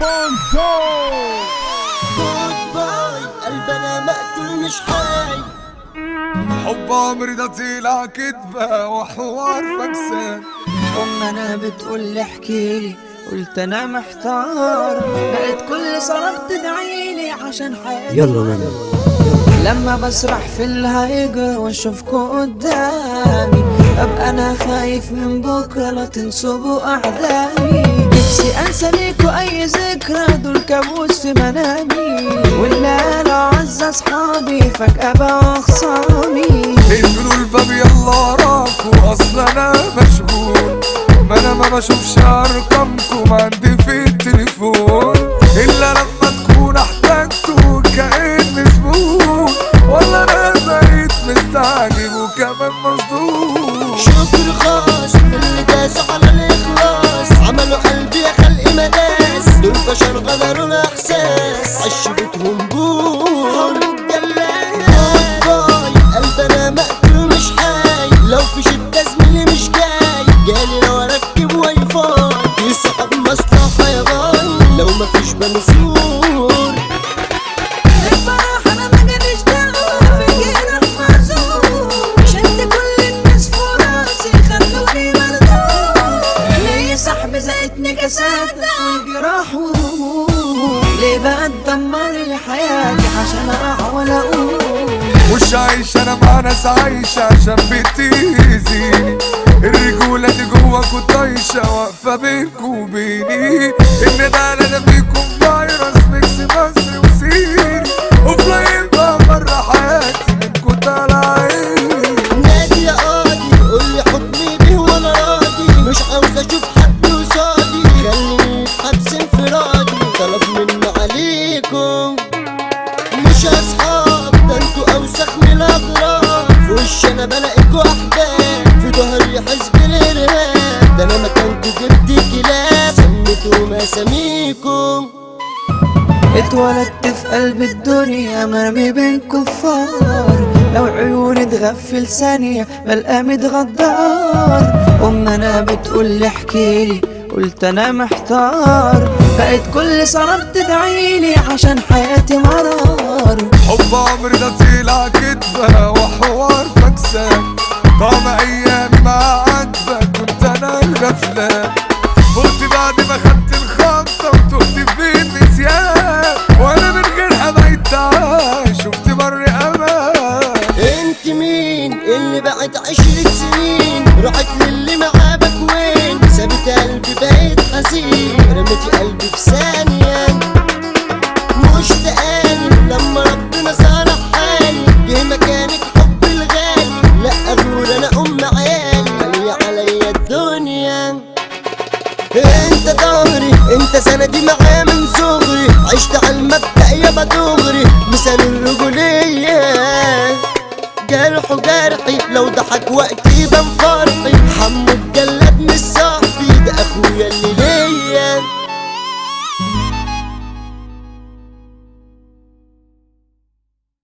بونتو جود باي قلبنا مقتول مش حي حب عمري ده طلع كدبة وحوار فكسان أم أنا بتقول لي احكيلي قلت أنا محتار بقت كل صلاة تدعيلي عشان حياتي يلا نعمل لما بسرح في الهيجر واشوفكوا قدامي ابقى انا خايف من بكره لا تنصبوا اعدائي نفسي انسى ليكوا اي ذكرى دول كابوس في منامي واللي قالوا عز اصحابي فجاه بقوا خصامي اقفلوا الباب يلا وراكوا اصل انا مشغول ما انا ما بشوفش ارقامكم عندي في التليفون الا لما تكون احتاجته كأن زبون ولا انا بقيت مستعجب وكمان مصدوم شكر خاص اللي داسوا على الاخلاص عملوا قلبي يا خلق مداس دول بشر غدروا الاحساس عشبتهم بول جود باي قلبنا مقتول مش حي لو في شدة زميلي مش جاي جالي لو اركب واي فاي يصعب مصلحة يا باي لو مفيش بنسور الفرح انا ما جاليش دعوه في جيرك معزوم شد كل الناس في راسي خلوني مردود ليه صاحبي زقتني كسات والجراح وهموم ليه بقى تدمر لي حياتي عشان احاول اقوم مش عايش انا مع ناس عايشة عشان بتأذيني الرجولة دي جواكوا طايشة واقفة بينكوا وبيني ان ده انا ده فيكم فيروس ميكس مصري وسيري وفلاين بقى مرة حياتي منكوا طالعين نادي يا قاضي قول لي حكمي بيه وانا راضي مش عاوز اشوف حد قصادي خليني في حبس انفرادي طلب منه عليكم مش اصحاب ده انتوا اوسخ من الاغراب في وش انا بلاقيكوا احباب في ظهري حزب الارهاب ده انا مكانكوا جبت كلاب سميتوا مساميكم اتولدت في قلب الدنيا مرمي بين كفار لو عيوني تغفل ثانية بلقى متغدار أم أنا بتقول لي احكيلي قلت أنا محتار بقت كل صلاة بتدعيلي عشان حياتي مرار حب عمري ده طلع كدبة وحوار فكسان طعم ايامي مع عاتبة كنت انا الغفلان فوت بعد ما خدت الخبطة وتهت في النسيان وانا من غيرها بقيت عايش شفت بر امان انت مين اللي بعد عشرة سنين رحت للي معاه بكوين سابت قلبي بقيت حزين رميتي قلبي في ثانية مشتاقاني لما ربنا صالح حالي جه مكانك حب الغالي لا اغور انا ام عيالي غالية عليا الدنيا انت ظهري انت سندي معاه من صغري عشت على المبدأ يابا دغري مثال الرجولية جرح جرحي لو ضحك وقتي يبان فرحي حمو